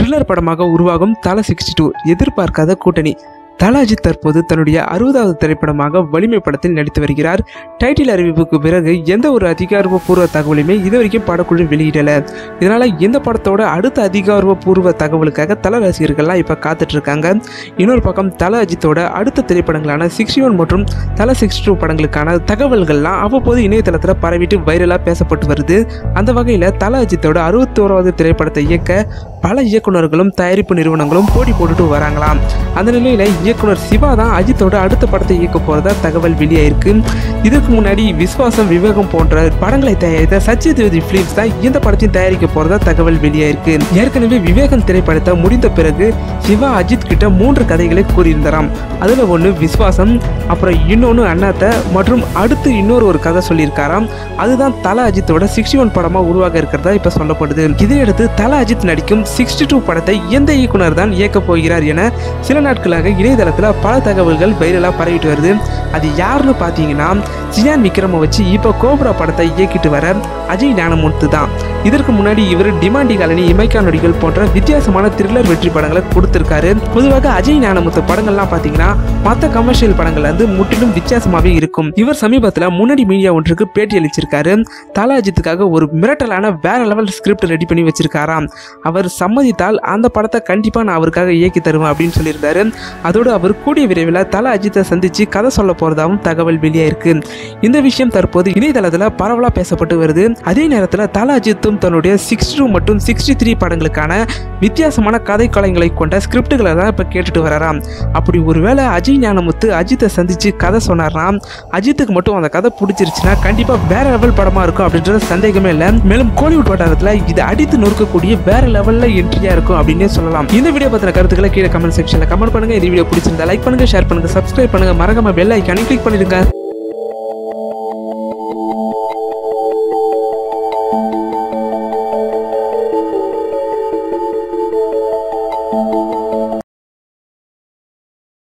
thriller படமாக உருவாகும் தல சிக்ஸ்டி டூ எதிர்பார்க்காத கூட்டணி தல அஜித் தற்போது தன்னுடைய அறுபதாவது திரைப்படமாக வலிமை படத்தில் நடித்து வருகிறார் டைட்டில் அறிவிப்புக்கு பிறகு எந்த ஒரு அதிகாரப்பூர்வ தகவலையுமே இதுவரைக்கும் படக்குழு வெளியிடல இதனால இந்த படத்தோட அடுத்த அதிகாரப்பூர்வ தகவலுக்காக தல ரசிகர்கள்லாம் இப்போ காத்துட்டு இருக்காங்க இன்னொரு பக்கம் தல அஜித்தோட அடுத்த திரைப்படங்களான சிக்ஸ்டி ஒன் மற்றும் தல சிக்ஸ்டி டூ படங்களுக்கான தகவல்கள்லாம் அவ்வப்போது இணையதளத்தில் பரவிட்டு வைரலாக பேசப்பட்டு வருது அந்த வகையில் தல அஜித்தோட அறுபத்தோராவது திரைப்படத்தை இயக்க பல இயக்குனர்களும் தயாரிப்பு நிறுவனங்களும் போட்டி போட்டுட்டு வராங்களாம் அந்த நிலையில இயக்குனர் சிவா தான் அஜித்தோட அடுத்த படத்தை இயக்க போறதா தகவல் வெளியாயிருக்கு இதுக்கு முன்னாடி விஸ்வாசம் விவேகம் போன்ற படங்களை தயாரித்த சத்யஜோதி பிலிம்ஸ் தான் இந்த படத்தையும் தயாரிக்க போறதா தகவல் வெளியாயிருக்கு ஏற்கனவே விவேகம் திரைப்படத்தை முடிந்த பிறகு சிவா அஜித் கிட்ட மூன்று கதைகளை கூறியிருந்தாராம் அதுல ஒன்று விஸ்வாசம் அப்புறம் இன்னொன்று அண்ணாத்த மற்றும் அடுத்து இன்னொரு ஒரு கதை சொல்லியிருக்காராம் அதுதான் தல அஜித்தோட சிக்ஸ்டி ஒன் படமா உருவாக இருக்கிறதா இப்ப சொல்லப்படுது இதையடுத்து தல அஜித் நடிக்கும் சிக்ஸ்டி டூ படத்தை எந்த இயக்குனர் தான் இயக்க போகிறார் என சில நாட்களாக இணையதளத்தில் பல தகவல்கள் வைரலாக பரவிட்டு வருது அது யாருன்னு பார்த்தீங்கன்னா ஜியான் விக்ரமை வச்சு இப்போ கோப்ரா படத்தை இயக்கிட்டு வர அஜய் ஞானமூர்த்தி தான் இதற்கு முன்னாடி இவர் டிமாண்டி காலனி இமைக்கா நொடிகள் போன்ற வித்தியாசமான த்ரில்லர் வெற்றி படங்களை கொடுத்திருக்காரு பொதுவாக அஜய் ஞானமுத்து படங்கள்லாம் பார்த்தீங்கன்னா மற்ற கமர்ஷியல் படங்கள் வந்து முற்றிலும் வித்தியாசமாகவே இருக்கும் இவர் சமீபத்தில் முன்னாடி மீடியா ஒன்றுக்கு பேட்டி அளிச்சிருக்காரு தல அஜித்துக்காக ஒரு மிரட்டலான வேற லெவல் ஸ்கிரிப்ட் ரெடி பண்ணி வச்சிருக்காராம் அவர் சம்மதித்தால் அந்த படத்தை கண்டிப்பாக நான் அவருக்காக இயக்கி தருவேன் அப்படின்னு சொல்லியிருந்தாரு அதோடு அவர் கூடிய விரைவில் தல அஜித்தை சந்திச்சு கதை சொல்ல போறதாகவும் தகவல் வெளியாயிருக்கு இந்த விஷயம் தற்போது இணையதளத்தில் பரவலாக பேசப்பட்டு வருது அதே நேரத்தில் தல அஜித்தும் தன்னுடைய சிக்ஸ்டி டூ மற்றும் சிக்ஸ்டி த்ரீ படங்களுக்கான வித்தியாசமான கதை கலைகளை கொண்ட ஸ்கிரிப்டுகளை தான் இப்போ கேட்டுட்டு வராராம் அப்படி ஒருவேளை அஜய் ஞானமுத்து அஜித்தை சந்திச்சு கதை சொன்னார்னா அஜித்துக்கு மட்டும் அந்த கதை பிடிச்சிருச்சுன்னா கண்டிப்பாக வேற லெவல் படமா இருக்கும் அப்படின்றது சந்தேகமே இல்லை மேலும் கோலிவுட் வட்டாரத்தில் இது அடித்து நொறுக்கக்கூடிய வேற லெவலில் என்ட்ரியா இருக்கும் அப்படின்னே சொல்லலாம் இந்த வீடியோ பத்தின கருத்துக்களை கீழே கமெண்ட் செக்ஷன்ல கமெண்ட் பண்ணுங்க இந்த வீடியோ பிடிச்சிருந்தா லைக் பண்ணுங்க ஷேர் பண்ணுங்க சப்ஸ்கிரைப் பண்ணுங்க மறக்காம பெல் ஐக்கானை கிளிக் பண்ணிடுங்க